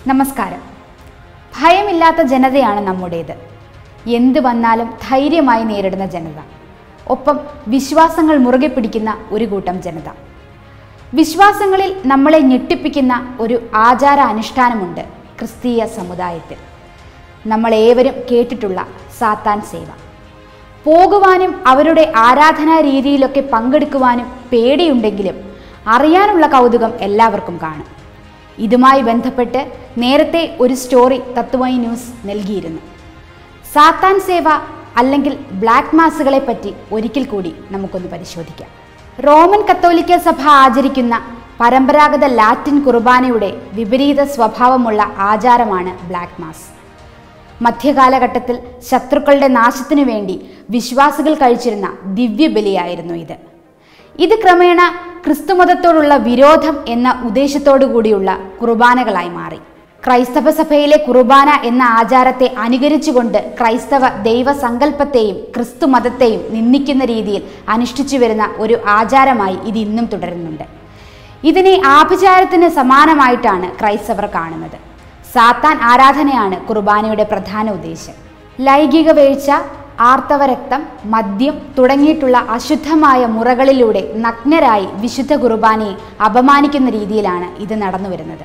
നമസ്കാരം ഭയമില്ലാത്ത ജനതയാണ് നമ്മുടേത് എന്ത് വന്നാലും ധൈര്യമായി നേരിടുന്ന ജനത ഒപ്പം വിശ്വാസങ്ങൾ മുറുകെ പിടിക്കുന്ന ഒരു കൂട്ടം ജനത വിശ്വാസങ്ങളിൽ നമ്മളെ ഞെട്ടിപ്പിക്കുന്ന ഒരു ആചാര അനുഷ്ഠാനമുണ്ട് ക്രിസ്തീയ സമുദായത്തിൽ നമ്മളേവരും കേട്ടിട്ടുള്ള സാത്താൻ സേവ പോകുവാനും അവരുടെ ആരാധനാ രീതിയിലൊക്കെ പങ്കെടുക്കുവാനും പേടിയുണ്ടെങ്കിലും അറിയാനുള്ള കൗതുകം എല്ലാവർക്കും കാണും ഇതുമായി ബന്ധപ്പെട്ട് നേരത്തെ ഒരു സ്റ്റോറി തത്വമയി ന്യൂസ് നൽകിയിരുന്നു സാത്താൻ സേവ അല്ലെങ്കിൽ ബ്ലാക്ക് മാസുകളെ പറ്റി ഒരിക്കൽ കൂടി നമുക്കൊന്ന് പരിശോധിക്കാം റോമൻ കത്തോലിക്ക സഭ ആചരിക്കുന്ന പരമ്പരാഗത ലാറ്റിൻ കുർബാനയുടെ വിപരീത സ്വഭാവമുള്ള ആചാരമാണ് ബ്ലാക്ക് മാസ് മധ്യകാലഘട്ടത്തിൽ ശത്രുക്കളുടെ നാശത്തിനു വേണ്ടി വിശ്വാസികൾ കഴിച്ചിരുന്ന ദിവ്യബലിയായിരുന്നു ഇത് ഇത് ക്രമേണ ക്രിസ്തുമതത്തോടുള്ള വിരോധം എന്ന ഉദ്ദേശത്തോടു കൂടിയുള്ള കുർബാനകളായി മാറി ക്രൈസ്തവ സഭയിലെ കുർബാന എന്ന ആചാരത്തെ അനുകരിച്ചുകൊണ്ട് ക്രൈസ്തവ ദൈവസങ്കല്പത്തെയും ക്രിസ്തുമതത്തെയും നിന്ദിക്കുന്ന രീതിയിൽ അനുഷ്ഠിച്ചു വരുന്ന ഒരു ആചാരമായി ഇത് ഇന്നും തുടരുന്നുണ്ട് ഇതിനെ ആഭിചാരത്തിന് സമാനമായിട്ടാണ് ക്രൈസ്തവർ കാണുന്നത് സാത്താൻ ആരാധനയാണ് കുർബാനയുടെ പ്രധാന ഉദ്ദേശം ലൈംഗിക വീഴ്ച ആർത്തവരക്തം മദ്യം തുടങ്ങിയിട്ടുള്ള അശുദ്ധമായ മുറകളിലൂടെ നഗ്നരായി വിശുദ്ധ കുർബാനയെ അപമാനിക്കുന്ന രീതിയിലാണ് ഇത് നടന്നു വരുന്നത്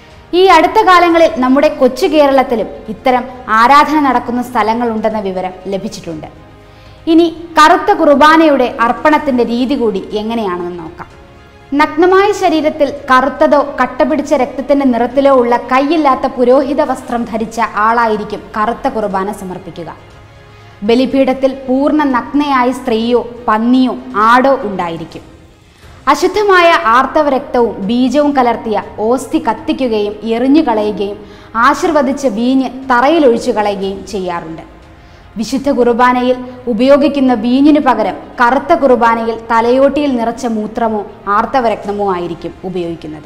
ഈ അടുത്ത കാലങ്ങളിൽ നമ്മുടെ കൊച്ചു കേരളത്തിലും ഇത്തരം ആരാധന നടക്കുന്ന സ്ഥലങ്ങളുണ്ടെന്ന വിവരം ലഭിച്ചിട്ടുണ്ട് ഇനി കറുത്ത കുർബാനയുടെ അർപ്പണത്തിന്റെ രീതി കൂടി എങ്ങനെയാണെന്ന് നോക്കാം നഗ്നമായ ശരീരത്തിൽ കറുത്തതോ കട്ടപിടിച്ച രക്തത്തിന്റെ നിറത്തിലോ ഉള്ള കൈയില്ലാത്ത പുരോഹിത വസ്ത്രം ധരിച്ച ആളായിരിക്കും കറുത്ത കുർബാന സമർപ്പിക്കുക ബലിപീഠത്തിൽ പൂർണ്ണ നഗ്നയായ സ്ത്രീയോ പന്നിയോ ആടോ ഉണ്ടായിരിക്കും അശുദ്ധമായ ആർത്തവ രക്തവും ബീജവും കലർത്തിയ ഓസ്തി കത്തിക്കുകയും എറിഞ്ഞു കളയുകയും ആശീർവദിച്ച വീഞ്ഞ് തറയിലൊഴിച്ചു കളയുകയും ചെയ്യാറുണ്ട് വിശുദ്ധ കുർബാനയിൽ ഉപയോഗിക്കുന്ന വീഞ്ഞിനു പകരം കറുത്ത കുർബാനയിൽ തലയോട്ടിയിൽ നിറച്ച മൂത്രമോ ആർത്തവരക്തമോ ആയിരിക്കും ഉപയോഗിക്കുന്നത്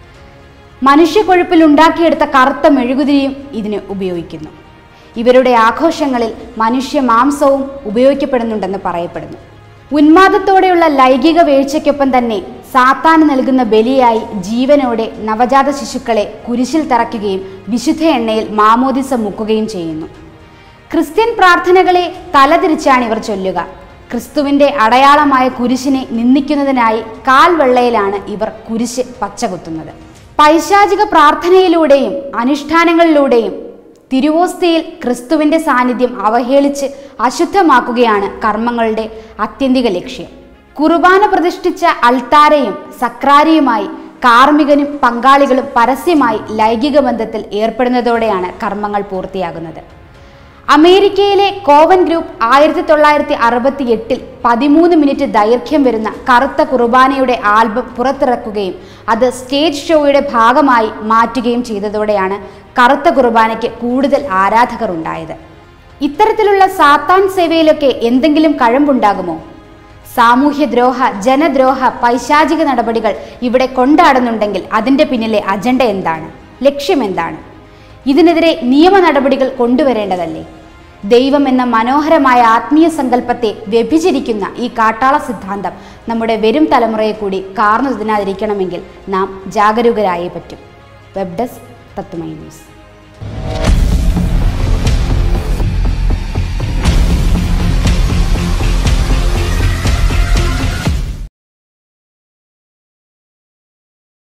മനുഷ്യക്കൊഴുപ്പിൽ ഉണ്ടാക്കിയെടുത്ത കറുത്ത മെഴുകുതിരിയും ഇതിന് ഉപയോഗിക്കുന്നു ഇവരുടെ ആഘോഷങ്ങളിൽ മനുഷ്യ മാംസവും ഉപയോഗിക്കപ്പെടുന്നുണ്ടെന്ന് പറയപ്പെടുന്നു ഉന്മാദത്തോടെയുള്ള ലൈംഗിക വീഴ്ചയ്ക്കൊപ്പം തന്നെ സാത്താന് നൽകുന്ന ബലിയായി ജീവനോടെ നവജാത ശിശുക്കളെ കുരിശിൽ തറയ്ക്കുകയും വിശുദ്ധ എണ്ണയിൽ മാമോദിസ മുക്കുകയും ചെയ്യുന്നു ക്രിസ്ത്യൻ പ്രാർത്ഥനകളെ തലതിരിച്ചാണ് ഇവർ ചൊല്ലുക ക്രിസ്തുവിന്റെ അടയാളമായ കുരിശിനെ നിന്ദിക്കുന്നതിനായി കാൽവെള്ളയിലാണ് ഇവർ കുരിശ് പച്ചകുത്തുന്നത് പൈശാചിക പ്രാർത്ഥനയിലൂടെയും അനുഷ്ഠാനങ്ങളിലൂടെയും തിരുവോസ്തിയിൽ ക്രിസ്തുവിന്റെ സാന്നിധ്യം അവഹേളിച്ച് അശുദ്ധമാക്കുകയാണ് കർമ്മങ്ങളുടെ ആത്യന്തിക ലക്ഷ്യം കുർബാന പ്രതിഷ്ഠിച്ച അൾത്താരയും സക്രാരിയുമായി കാർമ്മികനും പങ്കാളികളും പരസ്യമായി ലൈംഗിക ബന്ധത്തിൽ ഏർപ്പെടുന്നതോടെയാണ് കർമ്മങ്ങൾ പൂർത്തിയാകുന്നത് അമേരിക്കയിലെ കോവൻ ഗ്രൂപ്പ് ആയിരത്തി തൊള്ളായിരത്തി അറുപത്തി എട്ടിൽ പതിമൂന്ന് മിനിറ്റ് ദൈർഘ്യം വരുന്ന കറുത്ത കുർബാനയുടെ ആൽബം പുറത്തിറക്കുകയും അത് സ്റ്റേജ് ഷോയുടെ ഭാഗമായി മാറ്റുകയും ചെയ്തതോടെയാണ് കറുത്ത കുർബാനയ്ക്ക് കൂടുതൽ ആരാധകർ ഉണ്ടായത് ഇത്തരത്തിലുള്ള സാത്താൻ സേവയിലൊക്കെ എന്തെങ്കിലും കഴമ്പുണ്ടാകുമോ സാമൂഹ്യദ്രോഹ ജനദ്രോഹ പൈശാചിക നടപടികൾ ഇവിടെ കൊണ്ടാടുന്നുണ്ടെങ്കിൽ അതിൻ്റെ പിന്നിലെ അജണ്ട എന്താണ് ലക്ഷ്യം എന്താണ് ഇതിനെതിരെ നിയമ നടപടികൾ കൊണ്ടുവരേണ്ടതല്ലേ ദൈവം എന്ന മനോഹരമായ ആത്മീയ സങ്കല്പത്തെ വ്യഭിചരിക്കുന്ന ഈ കാട്ടാള സിദ്ധാന്തം നമ്മുടെ വരും തലമുറയെ കൂടി കാർന്നു തിന്നാതിരിക്കണമെങ്കിൽ നാം ജാഗരൂകരായേ പറ്റും വെബ് ഡെസ്ക് തത്വമൈ ന്യൂസ്